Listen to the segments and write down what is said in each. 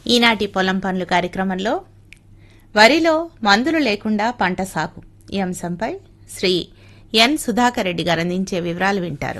ఈనాటి పొలం పనులు కార్యక్రమంలో వరిలో మందులు లేకుండా పంట సాగు ఈ అంశంపై శ్రీ ఎన్ సుధాకర్ రెడ్డి గారు అందించే వివరాలు వింటారు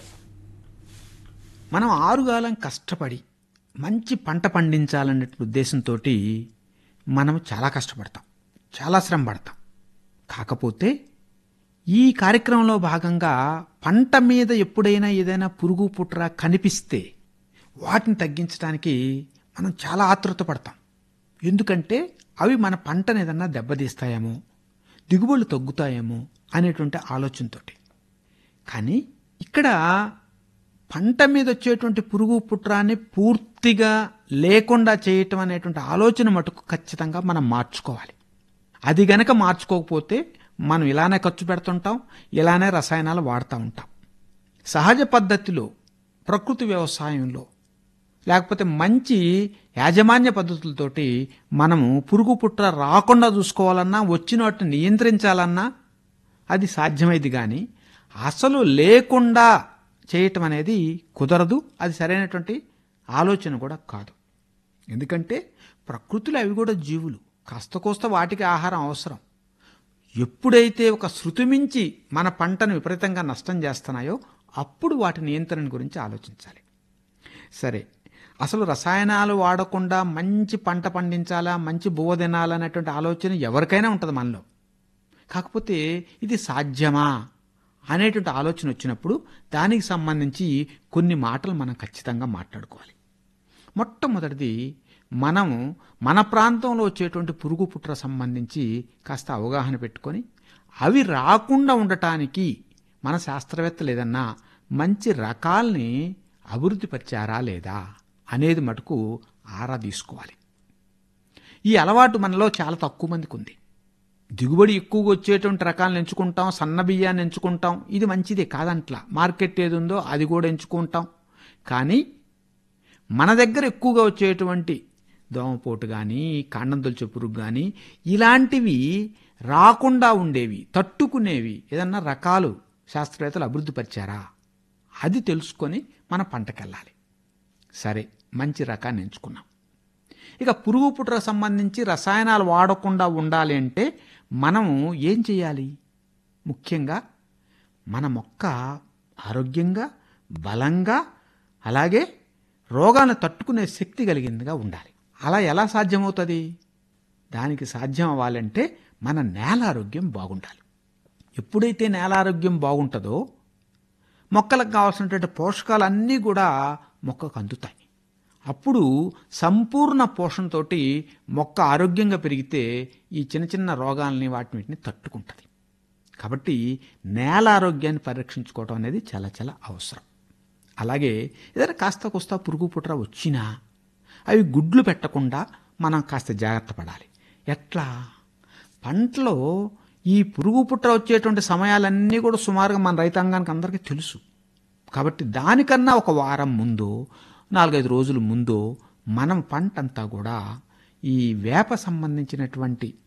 మనం ఆరుగాలం కష్టపడి మంచి పంట పండించాలనే ఉద్దేశంతో మనం చాలా కష్టపడతాం చాలా శ్రమ పడతాం కాకపోతే ఈ కార్యక్రమంలో భాగంగా పంట మీద ఎప్పుడైనా ఏదైనా పురుగు పుట్ర కనిపిస్తే వాటిని తగ్గించడానికి మనం చాలా ఆతృత పడతాం ఎందుకంటే అవి మన పంటను ఏదన్నా దెబ్బతీస్తాయేమో దిగుబడులు తగ్గుతాయేమో అనేటువంటి ఆలోచనతోటి కానీ ఇక్కడ పంట మీద వచ్చేటువంటి పురుగు పుట్రాన్ని పూర్తిగా లేకుండా చేయటం అనేటువంటి ఆలోచన మటుకు ఖచ్చితంగా మనం మార్చుకోవాలి అది గనక మార్చుకోకపోతే మనం ఇలానే ఖర్చు పెడుతుంటాం ఇలానే రసాయనాలు వాడుతూ ఉంటాం సహజ పద్ధతిలో ప్రకృతి వ్యవసాయంలో లేకపోతే మంచి యాజమాన్య పద్ధతులతోటి మనము పురుగు పుట్ర రాకుండా చూసుకోవాలన్నా వచ్చిన వాటిని నియంత్రించాలన్నా అది సాధ్యమైంది కానీ అసలు లేకుండా చేయటం అనేది కుదరదు అది సరైనటువంటి ఆలోచన కూడా కాదు ఎందుకంటే ప్రకృతిలో అవి కూడా జీవులు కాస్త కోస్త వాటికి ఆహారం అవసరం ఎప్పుడైతే ఒక శృతి మించి మన పంటను విపరీతంగా నష్టం చేస్తున్నాయో అప్పుడు వాటి నియంత్రణ గురించి ఆలోచించాలి సరే అసలు రసాయనాలు వాడకుండా మంచి పంట పండించాలా మంచి బువ్వ తినాలనేటువంటి ఆలోచన ఎవరికైనా ఉంటుంది మనలో కాకపోతే ఇది సాధ్యమా అనేటువంటి ఆలోచన వచ్చినప్పుడు దానికి సంబంధించి కొన్ని మాటలు మనం ఖచ్చితంగా మాట్లాడుకోవాలి మొట్టమొదటిది మనము మన ప్రాంతంలో వచ్చేటువంటి పురుగు పుట్ర సంబంధించి కాస్త అవగాహన పెట్టుకొని అవి రాకుండా ఉండటానికి మన శాస్త్రవేత్తలు ఏదన్నా మంచి రకాల్ని అభివృద్ధి పరిచారా లేదా అనేది మటుకు ఆరా తీసుకోవాలి ఈ అలవాటు మనలో చాలా తక్కువ మందికి ఉంది దిగుబడి ఎక్కువగా వచ్చేటువంటి రకాలను ఎంచుకుంటాం సన్న బియ్యాన్ని ఎంచుకుంటాం ఇది మంచిదే కాదంట్లా మార్కెట్ ఏది ఉందో అది కూడా ఎంచుకుంటాం కానీ మన దగ్గర ఎక్కువగా వచ్చేటువంటి దోమపోటు కానీ కాండం తొలిచే పురుగు కానీ ఇలాంటివి రాకుండా ఉండేవి తట్టుకునేవి ఏదన్నా రకాలు శాస్త్రవేత్తలు అభివృద్ధి పరిచారా అది తెలుసుకొని మన పంటకెళ్ళాలి సరే మంచి రకాన్ని ఎంచుకున్నాం ఇక పురుగు పుట్ర సంబంధించి రసాయనాలు వాడకుండా ఉండాలి అంటే మనము ఏం చేయాలి ముఖ్యంగా మన మొక్క ఆరోగ్యంగా బలంగా అలాగే రోగాలను తట్టుకునే శక్తి కలిగిందిగా ఉండాలి అలా ఎలా సాధ్యమవుతుంది దానికి సాధ్యం అవ్వాలంటే మన నేల ఆరోగ్యం బాగుండాలి ఎప్పుడైతే నేల ఆరోగ్యం బాగుంటుందో మొక్కలకు కావాల్సినటువంటి పోషకాలన్నీ కూడా మొక్కకు అందుతాయి అప్పుడు సంపూర్ణ పోషణతోటి మొక్క ఆరోగ్యంగా పెరిగితే ఈ చిన్న చిన్న రోగాలని వాటిని వీటిని తట్టుకుంటుంది కాబట్టి నేల ఆరోగ్యాన్ని పరిరక్షించుకోవడం అనేది చాలా చాలా అవసరం అలాగే ఏదైనా కాస్త కోస్త పురుగు పుట్ర వచ్చినా అవి గుడ్లు పెట్టకుండా మనం కాస్త జాగ్రత్త పడాలి ఎట్లా పంటలో ఈ పురుగు పుట్ర వచ్చేటువంటి సమయాలన్నీ కూడా సుమారుగా మన రైతాంగానికి అందరికీ తెలుసు కాబట్టి దానికన్నా ఒక వారం ముందు నాలుగైదు రోజుల ముందు మనం పంట అంతా కూడా ఈ వేప సంబంధించినటువంటి